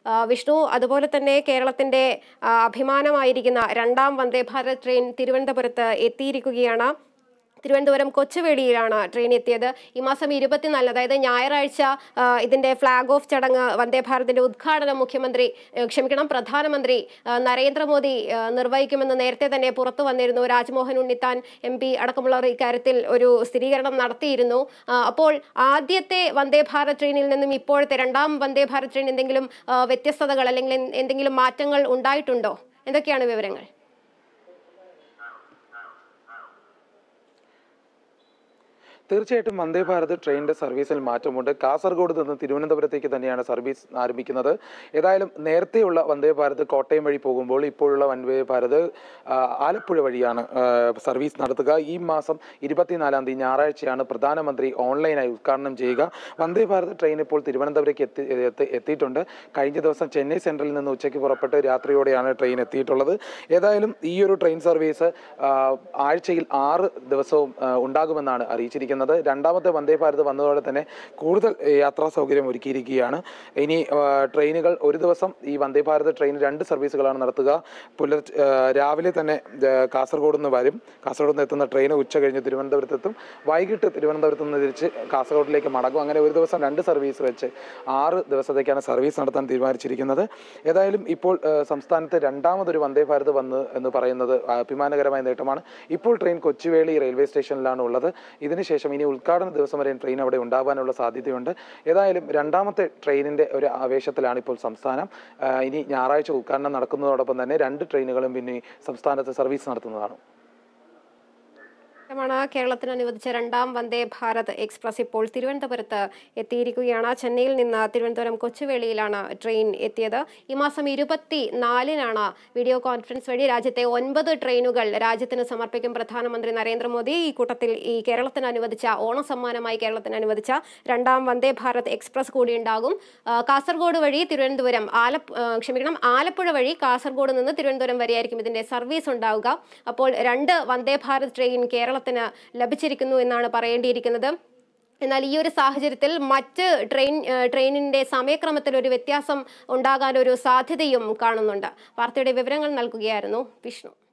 ആ, വിഷ്ണു അതുപോലെ തന്നെ കേരളത്തിന്റെ ആ, അഭിമാനമായിരിക്കുന്ന രണ്ടാം വന്ദേ ഭാരത് ട്രെയിൻ തിരുവനന്തപുരത്ത് എത്തിയിരിക്കുകയാണ് തിരുവനന്തപുരം കൊച്ചുവേളിയിലാണ് ട്രെയിൻ എത്തിയത് ഈ മാസം ഇരുപത്തിനാലിന് അതായത് ഞായറാഴ്ച ആ, ഇതിന്റെ ഫ്ളാഗ് ഓഫ് ചടങ്ങ് വന്ദേ ഭാരതിന്റെ ഉദ്ഘാടനം മുഖ്യമന്ത്രി ഏ, ക്ഷമിക്കണം പ്രധാനമന്ത്രി ആ, നരേന്ദ്രമോദി ആ, നിർവഹിക്കുമെന്ന് നേരത്തെ തന്നെ പുറത്തു വന്നിരുന്നു രാജ്മോഹൻ ഉണ്ണിത്താൻ എം പി അടക്കമുള്ളവർ ഇക്കാര്യത്തിൽ ഒരു സ്ഥിരീകരണം നടത്തിയിരുന്നു ആ, അപ്പോൾ ആദ്യത്തെ വന്ദേ ഭാരത് ട്രെയിനിൽ നിന്നും ഇപ്പോഴത്തെ രണ്ടാം വന്ദേ ഭാരത് ട്രെയിൻ എന്തെങ്കിലും ആ, വ്യത്യസ്തതകൾ അല്ലെങ്കിൽ എന്ത് എന്തെങ്കിലും മാറ്റങ്ങൾ ഉണ്ടായിട്ടുണ്ടോ എന്തൊക്കെയാണ് വിവരങ്ങൾ തീർച്ചയായിട്ടും വന്ദേ ഭാരത് ട്രെയിനിന്റെ സർവീസിൽ മാറ്റമുണ്ട് കാസർഗോഡ് നിന്ന് തിരുവനന്തപുരത്തേക്ക് തന്നെയാണ് സർവീസ് ആരംഭിക്കുന്നത് ഏതായാലും നേരത്തെയുള്ള വന്ദേ ഭാരത് കോട്ടയം വഴി പോകുമ്പോൾ ഇപ്പോഴുള്ള വന്ദേ ഭാരത് ആ, ആലപ്പുഴ വഴിയാണ് ആ, സർവീസ് നടത്തുക ഈ മാസം ഇരുപത്തിനാലാം തീയതി ഞായറാഴ്ചയാണ് പ്രധാനമന്ത്രി ഓൺലൈനായി ഉദ്ഘാടനം ചെയ്യുക വന്ദേ ഭാരത് ട്രെയിൻ ഇപ്പോൾ തിരുവനന്തപുരത്തേക്ക് എത്തി എത്തി- എത്തിയിട്ടുണ്ട് കഴിഞ്ഞ ദിവസം ചെന്നൈ സെൻട്രലിൽ നിന്ന് ഉച്ചയ്ക്ക് പുറപ്പെട്ട് രാത്രിയോടെയാണ് ട്രെയിൻ എത്തിയിട്ടുള്ളത് ഏതായാലും ഈ ഒരു ട്രെയിൻ സർവീസ് ആ, ആഴ്ചയിൽ ആറ് ദിവസവും ആ, ഉണ്ടാകുമെന്നാണ് അറിയിച്ചിരിക്കുന്നത് രണ്ടാമത്തെ വന്ദേ ഭാരത് വന്നതോടെ തന്നെ കൂടുതൽ ഏ, യാത്രാ സൗകര്യം ഒരുക്കിയിരിക്കുകയാണ് ഇനി ആ, ട്രെയിനുകൾ ഒരു ദിവസം ഈ വന്ദേ ഭാരത് ട്രെയിൻ രണ്ട് സർവീസുകളാണ് നടത്തുക പുലർ ആ, രാവിലെ തന്നെ ആ, കാസർഗോഡ് നിന്ന് വരും കാസർഗോഡ് നിന്ന് എത്തുന്ന ട്രെയിൻ ഉച്ച കഴിഞ്ഞ് തിരുവനന്തപുരത്തെത്തും വൈകിട്ട് തിരുവനന്തപുരത്ത് നിന്ന് തിരിച്ച് കാസർഗോഡിലേക്ക് മടങ്ങും അങ്ങനെ ഒരു ദിവസം രണ്ട് സർവീസ് വെച്ച് ആറ് ദിവസത്തേക്കാണ് സർവീസ് നടത്താൻ തീരുമാനിച്ചിരിക്കുന്നത് ഏതായാലും ഇപ്പോൾ ആ, സംസ്ഥാനത്ത് രണ്ടാമതൊരു വന്ദേ ഭാരത് വന്ന് എന്ന് പറയുന്നത് അഭിമാനകരമായ നേട്ടമാണ് ഇപ്പോൾ ട്രെയിൻ കൊച്ചുവേളി റെയിൽവേ സ്റ്റേഷനിലാണ് ഉള്ളത് ഇതിനുശേഷം ഇനി ഉദ്ഘാടന ദിവസം വരെ ട്രെയിൻ അവിടെ ഉണ്ടാകാനുള്ള സാധ്യതയുണ്ട് ഏതായാലും രണ്ടാമത്തെ ട്രെയിനിന്റെ ഒരു ആവേശത്തിലാണ് ഇപ്പോൾ സംസ്ഥാനം ആ, ഇനി ഞായറാഴ്ച ഉദ്ഘാടനം നടക്കുന്നതോടൊപ്പം തന്നെ രണ്ട് ട്രെയിനുകളും പിന്നെ സംസ്ഥാനത്ത് സർവീസ് നടത്തുന്നതാണ് ാണ് കേരളത്തിന് അനുവദിച്ച രണ്ടാം വന്ദേ ഭാരത് എക്സ്പ്രസ് ഇപ്പോൾ തിരുവനന്തപുരത്ത് എത്തിയിരിക്കുകയാണ് ചെന്നൈയിൽ നിന്ന് തിരുവനന്തപുരം കൊച്ചുവേളിയിലാണ് ട്രെയിൻ എത്തിയത് ഈ മാസം ഇരുപത്തി നാലിനാണ് വീഡിയോ കോൺഫറൻസ് വഴി രാജ്യത്തെ ഒൻപത് ട്രെയിനുകൾ രാജ്യത്തിന് സമർപ്പിക്കും പ്രധാനമന്ത്രി നരേന്ദ്രമോദി ഈ കൂട്ടത്തിൽ ഈ കേരളത്തിന് അനുവദിച്ച ഓണം സമ്മാനമായി കേരളത്തിന് അനുവദിച്ച രണ്ടാം വന്ദേ ഭാരത് എക്സ്പ്രസ് കൂടി ഉണ്ടാകും ആ, കാസർഗോഡ് വഴി തിരുവനന്തപുരം ആലപ്പ ആ, ക്ഷമിക്കണം ആലപ്പുഴ വഴി കാസർഗോഡ് നിന്ന് തിരുവനന്തപുരം വരെയായിരിക്കും ഇതിന്റെ സർവീസ് ഉണ്ടാവുക അപ്പോൾ രണ്ട് വന്ദേ ഭാരത് ട്രെയിൻ കേരളത്തിന് ലഭിച്ചിരിക്കുന്നു എന്നാണ് പറയേണ്ടിയിരിക്കുന്നത് എന്നാൽ ഈ ഒരു സാഹചര്യത്തിൽ മറ്റ് ട്രെയിൻ ഏഹ് ട്രെയിനിന്റെ സമയക്രമത്തിൽ ഒരു വ്യത്യാസം ഉണ്ടാകാൻ ഒരു സാധ്യതയും കാണുന്നുണ്ട് വാർത്തയുടെ വിവരങ്ങൾ നൽകുകയായിരുന്നു വിഷ്ണു